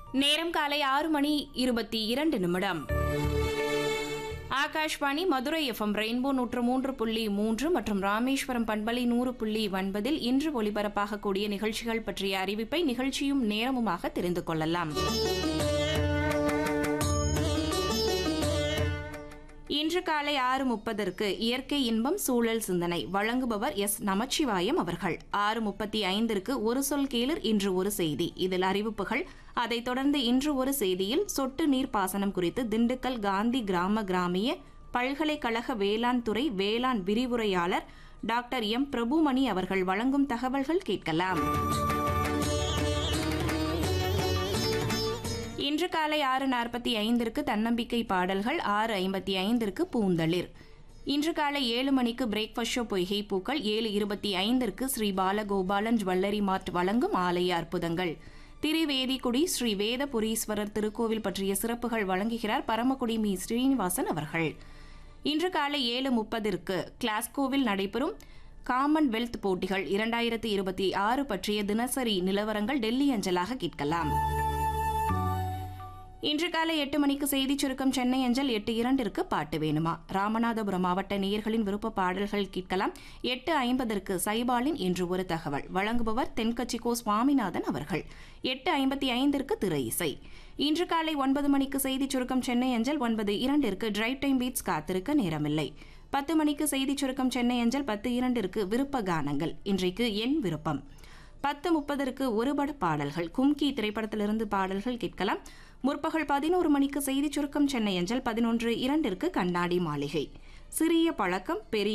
நேரம் காலை ஆறு மணி இருபத்தி இரண்டு நிமிடம் ஆகாஷ்வாணி மதுரை எஃப்எம் ரெயின்போ நூற்று மூன்று புள்ளி மூன்று மற்றும் ராமேஸ்வரம் பண்பலை நூறு புள்ளி ஒன்பதில் இன்று ஒலிபரப்பாகக்கூடிய நிகழ்ச்சிகள் பற்றிய அறிவிப்பை நிகழ்ச்சியும் நேரமுமாக தெரிந்து கொள்ளலாம் இன்று காலை ஆறு முப்பதற்கு இயற்கை இன்பம் சூழல் சிந்தனை வழங்குபவர் எஸ் நமச்சிவாயம் அவர்கள் ஆறு முப்பத்தி ஐந்திற்கு ஒரு சொல் கேளர் இன்று ஒரு செய்தி இதில் அறிவிப்புகள் அதைத் தொடர்ந்து இன்று ஒரு செய்தியில் சொட்டு நீர் பாசனம் குறித்து திண்டுக்கல் காந்தி கிராம கிராமிய பல்கலைக்கழக வேளாண் துறை வேளாண் விரிவுரையாளர் டாக்டர் எம் பிரபுமணி அவர்கள் வழங்கும் தகவல்கள் கேட்கலாம் இன்று காலை ஆறு நாற்பத்தி ஐந்திற்கு தன்னம்பிக்கை பாடல்கள் ஆறு ஐம்பத்தி ஐந்திற்கு பூந்தளிர் இன்று காலை ஏழு மணிக்கு பிரேக்ஃபாஸ்ட் ஷோ பொய்கை பூக்கள் ஏழு இருபத்தி ஐந்திற்கு ஸ்ரீ பாலகோபாலன் ஜுவல்லரி மார்ட் வழங்கும் ஆலய அற்புதங்கள் திரிவேதிக்குடி ஸ்ரீ வேதபுரீஸ்வரர் திருக்கோவில் பற்றிய சிறப்புகள் வழங்குகிறார் பரமக்குடி மீ ஸ்ரீனிவாசன் அவர்கள் இன்று காலை ஏழு முப்பதிற்கு கிளாஸ்கோவில் நடைபெறும் காமன்வெல்த் போட்டிகள் இரண்டாயிரத்தி இருபத்தி ஆறு பற்றிய தினசரி நிலவரங்கள் டெல்லி அஞ்சலாக கேட்கலாம் இன்று காலை எட்டு மணிக்கு செய்திச் சுருக்கம் சென்னை அஞ்சல் எட்டு இரண்டிற்கு பாட்டு வேணுமா ராமநாதபுரம் மாவட்ட நேயர்களின் விருப்ப பாடல்கள் கேட்கலாம் எட்டு ஐம்பதற்கு சைபாலின் இன்று ஒரு தகவல் வழங்குபவர் தென்கட்சிக்கோ சுவாமிநாதன் அவர்கள் எட்டு ஐம்பத்தி ஐந்திற்கு திரை இசை இன்று காலை ஒன்பது மணிக்கு செய்திச் சுருக்கம் சென்னை அஞ்சல் ஒன்பது இரண்டிற்கு டிரைவ் டைம் பீட்ஸ் காத்திருக்க நேரமில்லை பத்து மணிக்கு செய்திச் சுருக்கம் சென்னை அஞ்சல் பத்து இரண்டிற்கு விருப்ப கானங்கள் இன்றைக்கு என் விருப்பம் பத்து முப்பதற்கு ஒருபட பாடல்கள் கும்கி திரைப்படத்திலிருந்து பாடல்கள் கேட்கலாம் முற்பகல் பதினோரு மணிக்கு செய்திச் சுருக்கம் சென்னை அஞ்சல் பதினொன்று இரண்டிற்கு கண்ணாடி மாளிகை சிறிய பழக்கம் பெரிய